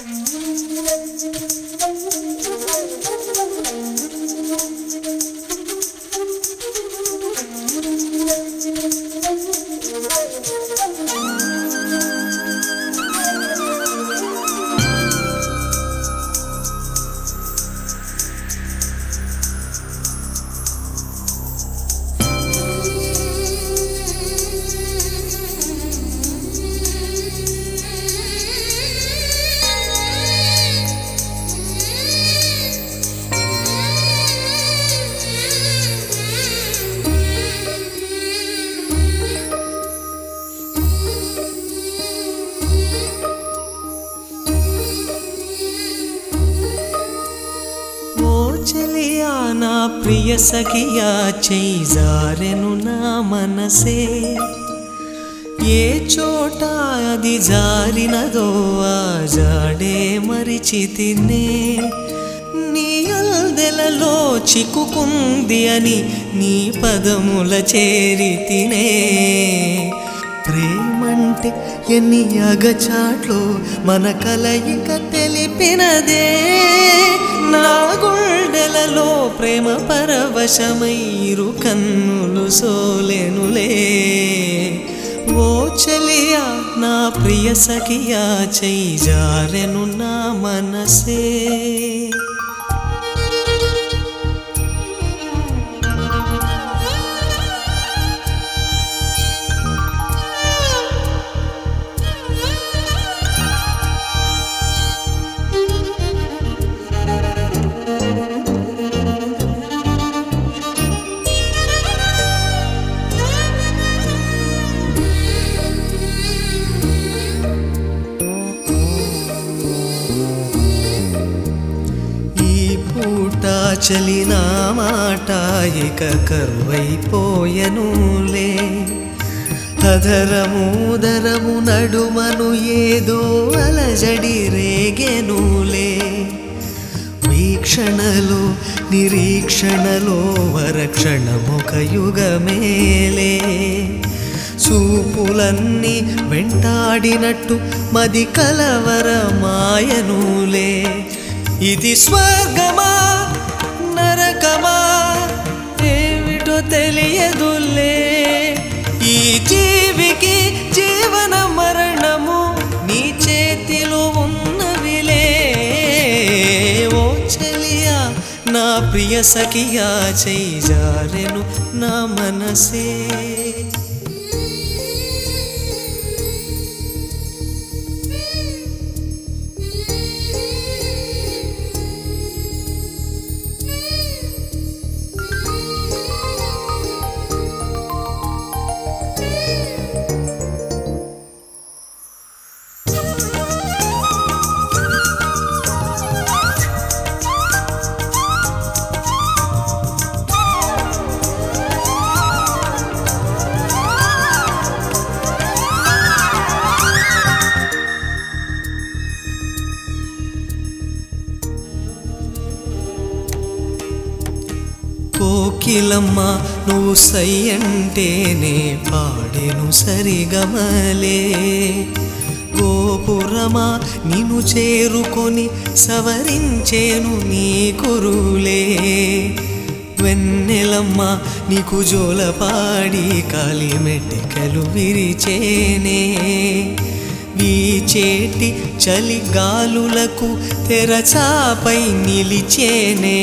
ఓ చెలియా నా ప్రియ సఖియా చేయి జారెను నా మనసే ఏ చోట అది జారినదో ఆ జాడే మరిచితినే నీ అల్దెలలో చిక్కుకుంది అని నీ పదముల చేరితినే ప్రేమంటే ఎన్ని అగచాట్లు మన కలయిక తెలిపినదే నా గుండెలలో ప్రేమ పరవశమైరు కన్నులు సోలెనులే ఓ చెలియా నా ప్రియ సఖియా చెయ్యి జారెను నా మనసే ఈ పూట చలిన మాట ఇక కరువైపోయనులే అధరముదరము నడుమను ఏదో అలజడి రేగెనులే వీక్షణలో నిరీక్షణలో వరక్షణమొక యుగమేలే చూపులన్నీ వెంటాడినట్టు మది కలవరమాయనులే ఇది స్వర్గమా నరకమా ఏమిటో తెలియదులే ఈ జీవికి జీవన మరణము నీ చేతిలో ఉన్నవిలే ఓ చెలియా నా ప్రియ సఖియా చెయ్యి జారెను నా మనసే కోకిలమ్మ నువ్వు సై అంటేనే పాడెను సరిగమలే గోపురమా నిన్ను చేరుకొని సవరించేను నీ కురులే వెన్నెలమ్మ నీకు జోలపాడి కాలి మెట్టెకలు విరిచేనే వీచేటి చలి గాలులకు తెరచాపై నిలిచేనే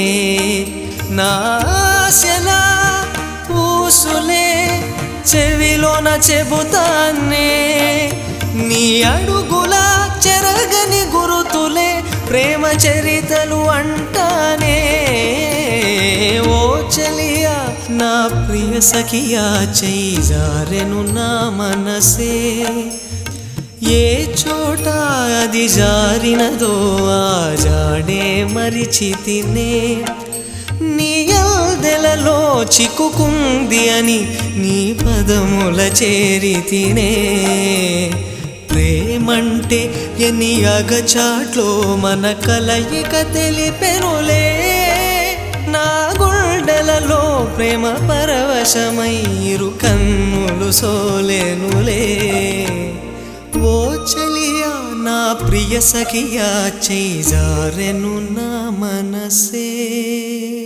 నాశల ఊసులే చెవిలోన చెబుతానే నీ అడుగుల చెరగని గురుతులే ప్రేమ చరితలు అంటానే ఓ చలియా నా ప్రియ సఖియా చెయ్యి జారెను నా మనసే ఏ చోట అది జారినదో ఆ జాడే మరిచితినే నీ అల్దెలలో చిక్కుకుంది అని నీ పదముల చేరితినే ప్రేమంటే ఎన్ని అగచాట్లో మన కలయిక తెలిపెనులే నా గుండెలలో ప్రేమ పరవశమైరు కన్నులు సోలెనులే ఓ చలియా నా ప్రియ సఖియా చేజారెను నా మనసే